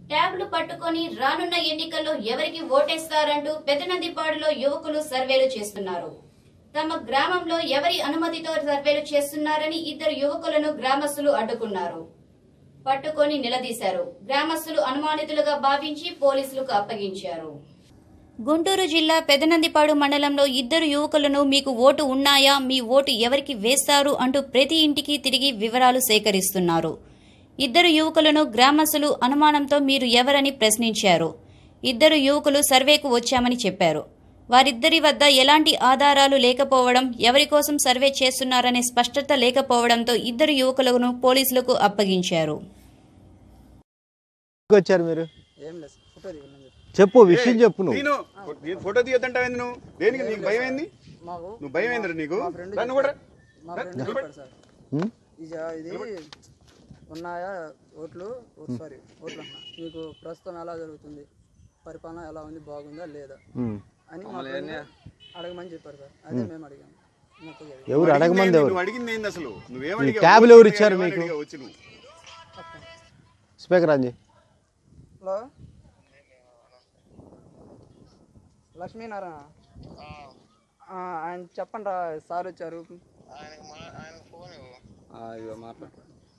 ట్యాబ్లు పట్టుకొని రానున్న ఎన్నికల్లో ఎవరికి ఓటేస్తారంటూ పెదనందిపాడులో యువకులు సర్వేలు చేస్తున్నారు తమ గ్రామంలో ఎవరి అనుమతితో సర్వేలు చేస్తున్నారని ఇద్దరు యువకులను గ్రామస్తులు అడ్డుకున్నారు పట్టుకొని నిలదీశారు గ్రామస్తులు అనుమానితులుగా భావించి పోలీసులకు అప్పగించారు గుంటూరు జిల్లా పెదనందిపాడు మండలంలో ఇద్దరు యువకులను మీకు ఓటు ఉన్నాయా మీ ఓటు ఎవరికి వేస్తారు అంటూ ప్రతి ఇంటికి తిరిగి వివరాలు సేకరిస్తున్నారు ఇద్దరు యువకులను గ్రామస్తులు అనుమానంతో మీరు ఎవరని ప్రశ్నించారు ఇద్దరు యువకులు సర్వేకు వచ్చామని చెప్పారు వారిద్దరి వద్ద ఎలాంటి ఆధారాలు లేకపోవడం ఎవరి కోసం సర్వే చేస్తున్నారనే స్పష్టత లేకపోవడంతో ఇద్దరు యువకులను పోలీసులకు అప్పగించారు ఎందుకు వచ్చారు మీరు ఏం లేదు సార్ ఫోటో దిగండి చెప్పి చెప్పు విషయం చెప్పు నువ్వు నేను నేను ఫోటో తీయొద్దంటావేంది నువ్వు దేనికి నీకు భయం ఏంది మాకు నువ్వు భయం ఏందిరా నీకు మా ఫ్రెండ్ రా నువ్వు కూడా రా. మా ఫ్రెండ్ చెప్పాడు సార్ ఉం? ఇది ఇది ఉన్నాయా ఓట్లు సారీ ఓట్లు అన్నా మీకు ప్రస్తుతం ఎలా జరుగుతుంది పరిపాలన ఎలా ఉంది బాగుందా లేదా ఉం. అని మా ఫ్రెండ్ అడగమని చెప్పారు సార్ అదే మేము అడిగాము మొత్తం జరిగింది. ఎవరు అడగమంది ఎవరు నువ్వు అడిగింది ఏంది అసలు నువ్వేం ఈ అడిగావు? ట్యాబ్లు ఎవరు ఇచ్చారు ఏమని మీకు? అడిగావు వచ్చి నువ్వు స్పీకర్ అంజీ హలో లక్ష్మీనారాయణ ఆ, ఆయన చెప్పండి రా సార్ వచ్చారు ఆ, ఇదిగో మాట్లాడు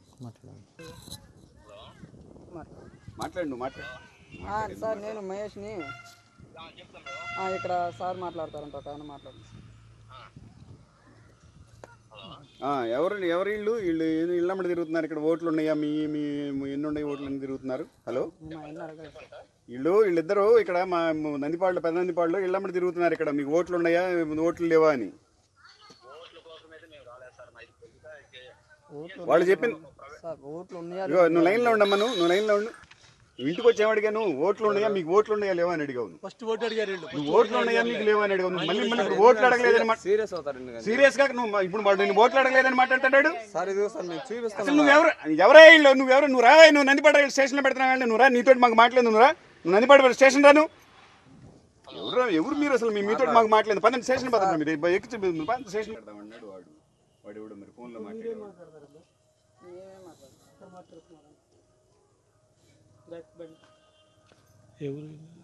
మాట్లాడు. మాట్లాడు నువ్వు మాట్లాడు ఆ, సార్ నేను మహేష్ని ఆ, ఇక్కడ సార్ మాట్లాడతారంట ఒక ఆయన మాట్లాడు ఆ, ఎవరు ఎవరు ఇల్లు వీళ్ళు ఏదో ఇళ్ళమ్మడి తిరుగుతున్నారు ఇక్కడ ఓట్లు ఉన్నాయా మీ మీ మీ ఎన్ని ఉన్నాయి ఓట్లు ఎన్ని తిరుగుతున్నారు హలో మేము ఆయన అడగలేదు సార్ వీళ్ళు వీళ్ళిద్దరూ ఇక్కడ మా నందిపాడులో పెద్ద నందిపాడులో ఇళ్ళమ్మడి తిరుగుతున్నారు ఇక్కడ మీకు ఓట్లు ఉన్నాయా ఓట్లు లేవా అని ఓట్లు వాళ్ళు చెప్పింది సార్ ఓట్లు ఉన్నాయా ఇగో నువ్వు లైన్లో ఉండమ్మా నువ్వు నువ్వు లైన్లో ఉండు నువ్వు ఇంటికి వచ్చి ఏమడిగాను ఓట్లు ఉన్నాయా మీకు ఓట్లు ఉన్నాయా లేవా అని అడిగావు నువ్వు. ఫస్ట్ ఓటు అడిగారు వీళ్ళు నువ్వు ఓట్లు ఉన్నాయా మీకు లేవా అని అడిగావు నువ్వు మళ్ళీ మళ్ళీ ఇప్పుడు ఓట్లు అడగలేదని మాట సీరియస్ అవుతారండి సీరియస్ గా నువ్వు మా- ఇప్పుడు వాడు నేను ఓట్లు అడగలేదని మాట్లాడతాడు సార్ ఇదిగో సార్ మేము చూపిస్తాం అసలు నువ్వెవరు ఎవరే ఇల్లు నువ్వెవరు నువ్వు రా నువ్వు నందిపాట స్టేషన్లో పెడుతున్నావు నువ్వు రా నీతో మాకు మాట్లాడదు నువ్వు రా నువ్వు నందిపాట స్టేషన్ రాను ఎవరు ఎవరు మీరు అసలు మీ మీతో మాకు మాట్లాడదు పదండి స్టేషన్ పదండి మీరు ఎక్కి పదండి స్టేషన్ పెడదామన్నాడు వాడు వాడు ఎవడు మరి ఫోన్లో మాట్లాడాడు ఎవరు